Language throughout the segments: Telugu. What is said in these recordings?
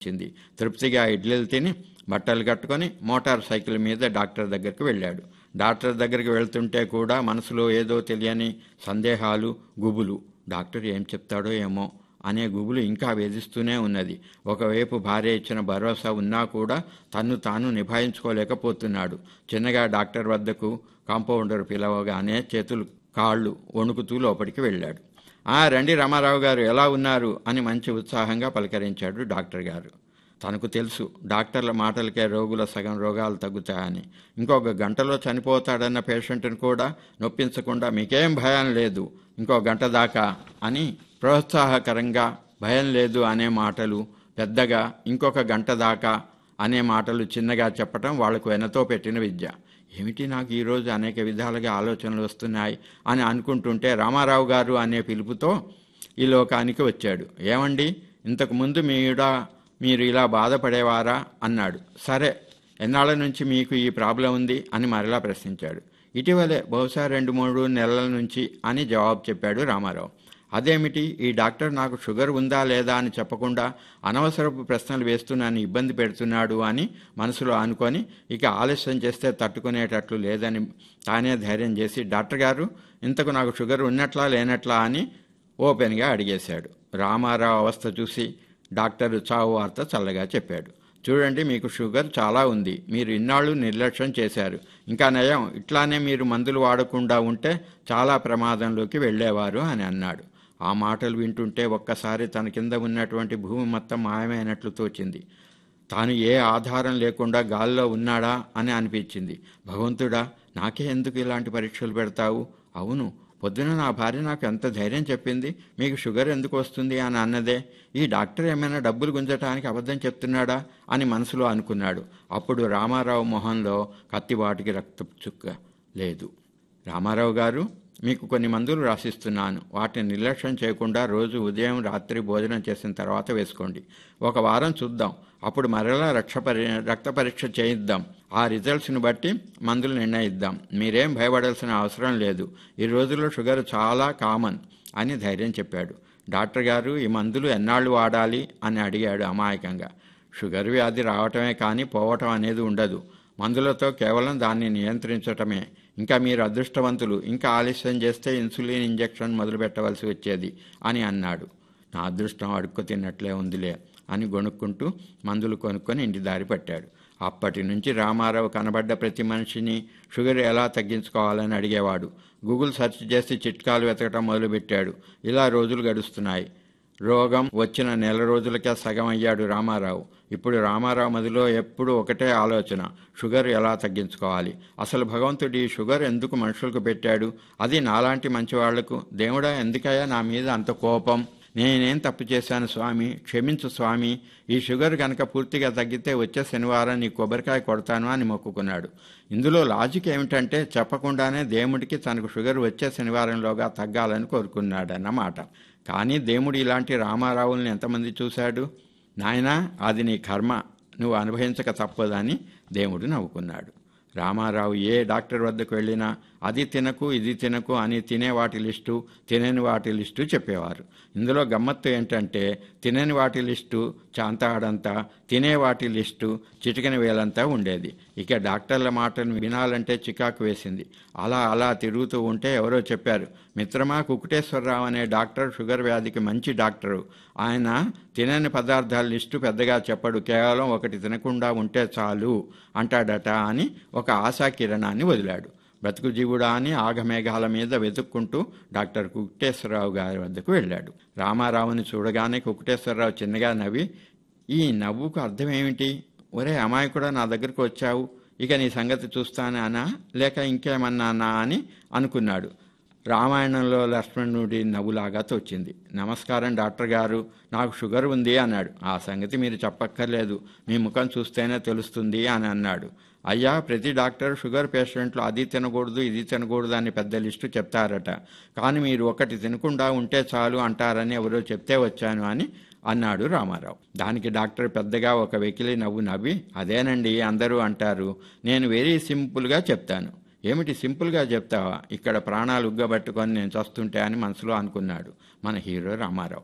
వచ్చింది తృప్తిగా ఇడ్లీలు తిని బట్టలు కట్టుకొని మోటార్ సైకిల్ మీద డాక్టర్ దగ్గరికి వెళ్ళాడు డాక్టర్ దగ్గరికి వెళ్తుంటే కూడా మనసులో ఏదో తెలియని సందేహాలు గుబులు డాక్టర్ ఏం చెప్తాడో ఏమో అనే గుబులు ఇంకా వేధిస్తూనే ఉన్నది ఒకవైపు భార్య ఇచ్చిన భరోసా ఉన్నా కూడా తన్ను తాను నిభాయించుకోలేకపోతున్నాడు చిన్నగా డాక్టర్ వద్దకు కాంపౌండర్ పిలవగానే చేతులు కాళ్ళు వణుకుతూ లోపలికి వెళ్ళాడు ఆ రండి రామారావు గారు ఎలా ఉన్నారు అని మంచి ఉత్సాహంగా పలకరించాడు డాక్టర్ గారు తనకు తెలుసు డాక్టర్ల మాటలకే రోగుల సగం రోగాలు తగ్గుతాయని ఇంకొక గంటలో చనిపోతాడన్న పేషెంట్ని కూడా నొప్పించకుండా మీకేం భయం లేదు ఇంకో గంట దాకా అని ప్రోత్సాహకరంగా భయం లేదు అనే మాటలు పెద్దగా ఇంకొక గంట దాకా అనే మాటలు చిన్నగా చెప్పటం వాళ్లకు వెనతో పెట్టిన విద్య ఏమిటి నాకు ఈరోజు అనేక విధాలుగా ఆలోచనలు వస్తున్నాయి అని అనుకుంటుంటే రామారావు గారు అనే పిలుపుతో ఈ లోకానికి వచ్చాడు ఏమండి ఇంతకు ముందు మీడ మీరు ఇలా బాధపడేవారా అన్నాడు సరే ఎన్నాళ్ళ నుంచి మీకు ఈ ప్రాబ్లం ఉంది అని మరలా ప్రశ్నించాడు ఇటీవలే బహుశా రెండు మూడు నెలల నుంచి అని జవాబు చెప్పాడు రామారావు అదేమిటి ఈ డాక్టర్ నాకు షుగర్ ఉందా లేదా అని చెప్పకుండా అనవసరపు ప్రశ్నలు వేస్తూ నన్ను ఇబ్బంది పెడుతున్నాడు అని మనసులో అనుకొని ఇక ఆలస్యం చేస్తే తట్టుకునేటట్లు లేదని తానే ధైర్యం చేసి డాక్టర్ గారు ఇంతకు నాకు షుగర్ ఉన్నట్లా లేనట్లా అని ఓపెన్గా అడిగేశాడు రామారావు అవస్థ చూసి డాక్టర్ చావు వార్త చల్లగా చెప్పాడు చూడండి మీకు షుగర్ చాలా ఉంది మీరు ఇన్నాళ్ళు నిర్లక్ష్యం చేశారు ఇంకా నయం ఇట్లానే మీరు మందులు వాడకుండా ఉంటే చాలా ప్రమాదంలోకి వెళ్ళేవారు అని అన్నాడు ఆ మాటలు వింటుంటే ఒక్కసారి తన కింద ఉన్నటువంటి భూమి మొత్తం మాయమైనట్లు తోచింది తాను ఏ ఆధారం లేకుండా గాల్లో ఉన్నాడా అని అనిపించింది భగవంతుడా నాకే ఎందుకు ఇలాంటి పరీక్షలు పెడతావు అవును పొద్దున నా భార్య నాకు ఎంత ధైర్యం చెప్పింది మీకు షుగర్ ఎందుకు వస్తుంది అని అన్నదే ఈ డాక్టర్ ఏమైనా డబ్బులు గుంజటానికి అబద్ధం చెప్తున్నాడా అని మనసులో అనుకున్నాడు అప్పుడు రామారావు మొహంలో కత్తివాటికి రక్త చుక్క లేదు రామారావు గారు మీకు కొన్ని మందులు రాసిస్తున్నాను వాటిని నిర్లక్ష్యం చేయకుండా రోజు ఉదయం రాత్రి భోజనం చేసిన తర్వాత వేసుకోండి ఒక వారం చూద్దాం అప్పుడు మరలా రక్ష పరి రక్త పరీక్ష చేయిద్దాం ఆ రిజల్ట్స్ని బట్టి మందులు నిర్ణయిద్దాం మీరేం భయపడాల్సిన అవసరం లేదు ఈ రోజుల్లో షుగర్ చాలా కామన్ అని ధైర్యం చెప్పాడు డాక్టర్ గారు ఈ మందులు ఎన్నాళ్ళు వాడాలి అని అడిగాడు అమాయకంగా షుగర్ వ్యాధి రావటమే కానీ పోవటం అనేది ఉండదు మందులతో కేవలం దాన్ని నియంత్రించటమే ఇంకా మీరు అదృష్టవంతులు ఇంకా ఆలస్యం చేస్తే ఇన్సులిన్ ఇంజెక్షన్ మొదలు పెట్టవలసి వచ్చేది అని అన్నాడు నా అదృష్టం అడుక్కు తిన్నట్లే ఉందిలే అని గొనుక్కుంటూ మందులు కొనుక్కొని ఇంటి దారి పట్టాడు అప్పటి నుంచి రామారావు కనబడ్డ ప్రతి మనిషిని షుగర్ ఎలా తగ్గించుకోవాలని అడిగేవాడు గూగుల్ సెర్చ్ చేసి చిట్కాలు వెతకటం మొదలుపెట్టాడు ఇలా రోజులు గడుస్తున్నాయి రోగం వచ్చిన నెల రోజులకే సగం అయ్యాడు రామారావు ఇప్పుడు రామారావు మదిలో ఎప్పుడు ఒకటే ఆలోచన షుగర్ ఎలా తగ్గించుకోవాలి అసలు భగవంతుడు ఈ షుగర్ ఎందుకు మనుషులకు పెట్టాడు అది నాలాంటి మంచివాళ్లకు దేవుడా ఎందుకయ్యా నా మీద అంత కోపం నేనేం తప్పు చేశాను స్వామి క్షమించు స్వామి ఈ షుగర్ కనుక పూర్తిగా తగ్గితే వచ్చే శనివారం నీ కొబ్బరికాయ కొడతాను అని మొక్కుకున్నాడు ఇందులో లాజిక్ ఏమిటంటే చెప్పకుండానే దేవుడికి తనకు షుగర్ వచ్చే శనివారంలోగా తగ్గాలని కోరుకున్నాడన్నమాట కానీ దేవుడు ఇలాంటి రామారావుల్ని ఎంతమంది చూశాడు నాయనా అది నీ కర్మ నువ్వు అనుభవించక తప్పదని దేవుడు నవ్వుకున్నాడు రామారావు ఏ డాక్టర్ వద్దకు వెళ్ళినా అది తినకు ఇది తినకు అని తినే వాటి లిస్టు తినని వాటి లిస్టు చెప్పేవారు ఇందులో గమ్మత్తు ఏంటంటే తినని వాటి లిస్టు చాంతాడంతా తినే వాటి లిస్టు చిటికని వేలంతా ఉండేది ఇక డాక్టర్ల మాటను వినాలంటే చికాకు వేసింది అలా అలా తిరుగుతూ ఉంటే ఎవరో చెప్పారు మిత్రమా కుకుటేశ్వరరావు అనే డాక్టర్ షుగర్ వ్యాధికి మంచి డాక్టరు ఆయన తినని పదార్థాల లిస్టు పెద్దగా చెప్పడు కేవలం ఒకటి తినకుండా ఉంటే చాలు అంటాడట అని ఒక ఆశా కిరణాన్ని వదిలాడు బ్రతుకు జీవుడా అని ఆగమేఘాల మీద వెతుక్కుంటూ డాక్టర్ కుకుటేశ్వరరావు గారి వద్దకు వెళ్ళాడు రామారావుని చూడగానే కుకుటేశ్వరరావు చిన్నగా నవ్వి ఈ నవ్వుకు అర్థమేమిటి ఒరే అమాయకుడా నా దగ్గరకు వచ్చావు ఇక నీ సంగతి చూస్తానా లేక ఇంకేమన్నానా అని అనుకున్నాడు రామాయణంలో లక్ష్మణుడి నవ్వులాగా తోచింది నమస్కారం డాక్టర్ గారు నాకు షుగర్ ఉంది అన్నాడు ఆ సంగతి మీరు చెప్పక్కర్లేదు మీ ముఖం చూస్తేనే తెలుస్తుంది అని అన్నాడు అయ్యా ప్రతి డాక్టర్ షుగర్ పేషెంట్లు అది తినకూడదు ఇది తినకూడదు అని పెద్ద లిస్టు చెప్తారట కానీ మీరు ఒకటి తినకుండా ఉంటే చాలు అంటారని ఎవరో చెప్తే వచ్చాను అని అన్నాడు రామారావు దానికి డాక్టర్ పెద్దగా ఒక వెకిలి నవ్వు నవ్వి అదేనండి అందరూ అంటారు నేను వెరీ సింపుల్గా చెప్తాను ఏమిటి సింపుల్గా చెప్తావా ఇక్కడ ప్రాణాలు ఉగ్గబట్టుకొని నేను చస్తుంటే అని మనసులో అనుకున్నాడు మన హీరో రామారావు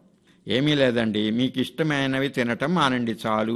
ఏమీ లేదండి మీకు ఇష్టమైనవి తినటం మానండి చాలు